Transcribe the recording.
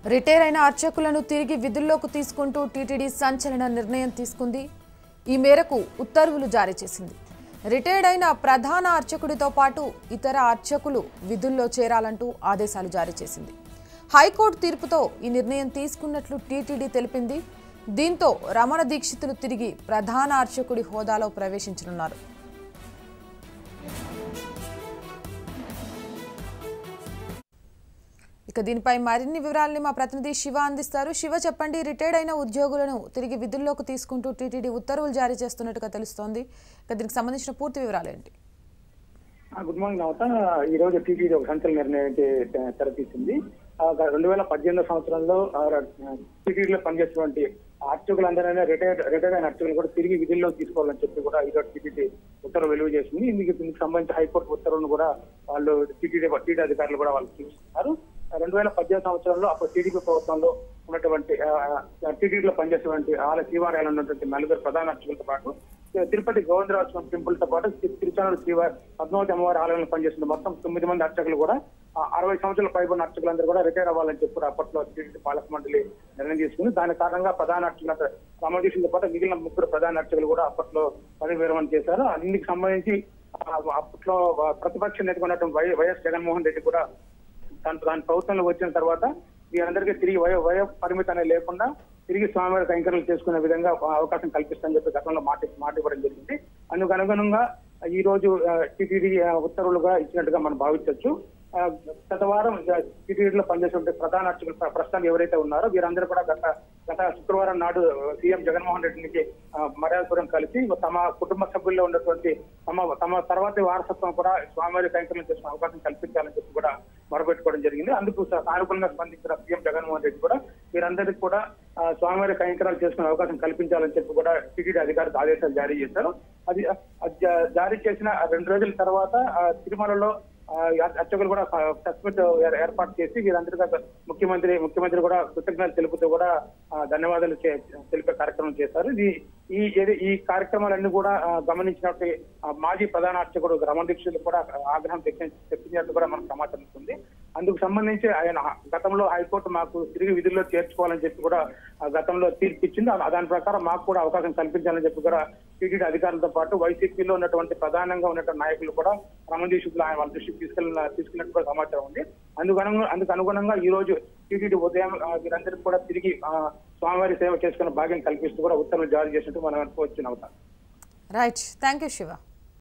retire అయిన అర్చకులను తిరిగి విధుల్లోకి తీసుకుంటూ టీటీడీ సంచలన నిర్ణయం తీసుకుంది ఈ మేరకు ఉత్తర్వులు జారీ చేసింది రిటైర్డ్ అయిన ప్రధాన అర్చకుడితో పాటు ఇతర అర్చకులు విధుల్లో చేరాలంటూ ఆదేశాలు జారీ చేసింది హైకోర్టు తీర్పుతో ఈ నిర్ణయం తీసుకున్నట్లు టీటీడీ తెలిపింది దీంతో రమణ దీక్షితులు తిరిగి ప్రధాన అర్చకుడి హోదాలో ప్రవేశించనున్నారు ఇక దీనిపై మరిన్ని వివరాలని మా ప్రతినిధి శివ అందిస్తారు శివ చెప్పండి రిటైర్డ్ అయిన ఉద్యోగులను తిరిగి విధుల్లోకి తీసుకుంటూ టీటీడీ ఉత్తర్వులు జారీ చేస్తున్నట్టుగా తెలుస్తోంది ఇక దీనికి సంబంధించిన పూర్తి వివరాలు ఏంటి ఆ, గుడ్ మార్నింగ్ నవత ఈ రోజు టీటీడీ ఒక సంచలన నిర్ణయం అయితే తె- తెరతీసింది ఆ, గ- రెండు వేల పద్దెనిమిదో సంవత్సరంలో ఆ, ర- టీటీడీలో పనిచేసినటువంటి అర్చకులందరైనా రిటైర్డ్ రిటైర్డ్ అయిన అర్చకులు కూడా తిరిగి విధుల్లో తీసుకోవాలని చెప్పి కూడా ఈ రోజు టీటీడీ ఉత్తర్వు వెలువ చేసింది ఇందుకు దీనికి సంబంధించి హైకోర్టు ఉత్తర్వును కూడా వాళ్ళు టీటీడీ టీటీ అధికారులు కూడా వాళ్ళు చూస్తున్నారు రెండు వేల పద్దెనిమిది సంవత్సరంలో అప్పుడు టీడీపీ ప్రభుత్వంలో ఉన్నటువంటి టీటీడీలో పనిచేసేటువంటి ఆల శివాలయాలు ఉన్నటువంటి నలుగురు ప్రధాన అర్చకులతో పాటు తిరుపతి గోవిందరాజు స్వామి టెంపుల్ తో పాటు తి- తిరుచానూరు శ్రీవ పద్మావతి అమ్మవారి ఆలయంలో పనిచేస్తున్న మొత్తం తొమ్మిది మంది అర్చకులు కూడా ఆ, అరవై సంవత్సరాల పైబడిన అర్చకులందరూ కూడా రిటైర్ అవ్వాలని చెప్పి కూడా అప్పట్లో టీటీడీ పాలక మండలి నిర్ణయం తీసుకుంది దాని కారణంగా ప్రధాన అర్చకులు రమణదీక్షులతో పాటు మిగిలిన ముగ్గురు ప్రధాన అర్చకులు కూడా అప్పట్లో పదవి విరమణ చేశారు అందుకు సంబంధించి ఆ, అప్పట్లో ఆ, ప్రతిపక్ష నేతగా ఉన్నటువంటి వై- వైఎస్ జగన్మోహన్ రెడ్డి కూడా దాని దాని ప్రభుత్వంలో వచ్చిన తర్వాత వీరందరికీ తిరిగి వయ వయ పరిమితి అనేది లేకుండా తిరిగి స్వామివారి కైంకర్యాలు చేసుకునే విధంగా అవకాశం కల్పిస్తామని చెప్పి గతంలో మాట మాట ఇవ్వడం జరిగింది అందుకు అనుగుణంగా ఈ రోజు టీటీడీ ఉత్తర్వులుగా ఇచ్చినట్టుగా మనం భావించవచ్చు ఆ, గత వారం టీటీడీలో పనిచేసే ప్రధాన అర్చకులు ప్ర- ప్రస్తుతానికి ఎవరైతే ఉన్నారో వీరందరూ కూడా గత గత శుక్రవారం నాడు సీఎం జగన్మోహన్ రెడ్డికి ఆ, మర్యాదపురం కలిసి తమ కుటుంబ సభ్యుల్లో ఉన్నటువంటి తమ తమ తర్వాతి వారసత్వం కూడా స్వామివారి కైంకర్యం చేసుకునే అవకాశం కల్పించాలని చెప్పి కూడా మొరపెట్టుకోవడం జరిగింది అందుకు స- సానుకూలంగా స్పందించిన సీఎం జగన్మోహన్ రెడ్డి కూడా వీరందరికీ కూడా ఆ, స్వామివారి కైంకర్యాలు చేసుకునే అవకాశం కల్పించాలని చెప్పి కూడా టీటీడీ అధికారులకు ఆదేశాలు జారీ చేశారు అది అది జా- జారీ చేసిన రెండు రోజుల తర్వాత ఆ, తిరుమలలో ఆ, అర్చకులు కూడా ప్రెస్ మీట్ ఏర్- ఏర్పాటు చేసి వీరందరికీ ఒక ముఖ్యమంత్రి ముఖ్యమంత్రి కూడా కృతజ్ఞతలు తెలుపుతూ కూడా ఆ, ధన్యవాదాలు చే- తెలిపే కార్యక్రమం చేశారు ఇది ఈ ఏది- ఈ కార్యక్రమాలన్నీ కూడా ఆ, గమనించినట్టు ఆ, మాజీ ప్రధాన అర్చకుడు రమణ దీక్షితులు కూడా ఆగ్రహం తెప్పి- తెప్పించినట్టు కూడా మనకు సమాచారం ఉంది అందుకు సంబంధించి ఆయన గతంలో హైకోర్టు మాకు తిరిగి విధుల్లో చేర్చుకోవాలని చెప్పి కూడా ఆ, గతంలో తీర్పిచ్చింది ఆ- దాని ప్రకారం మాకు కూడా అవకాశం కల్పించాలని చెప్పి కూడా టీటీడీ అధికారులతో పాటు వైసీపీలో ఉన్నటువంటి ప్రధానంగా ఉన్నటువంటి నాయకులు కూడా రమణ దీక్షితులు ఆయన వాళ్ళ దృష్టికి తీసుకెళ్ళిన తీసుకున్నట్టు కూడా సమాచారం ఉంది అందుకు అనుగు- అందుకు అనుగుణంగా ఈ రోజు టీటీడీ ఉదయం ఆ, వీరందరికీ కూడా తిరిగి ఆ, స్వామివారి సేవ చేసుకునే భాగ్యం కల్పిస్తూ కూడా ఉత్తర్వులు జారీ చేసినట్టు మనం అనుకోవచ్చు నవ్వుతాం రైట్ థ్యాంక్ యూ శివ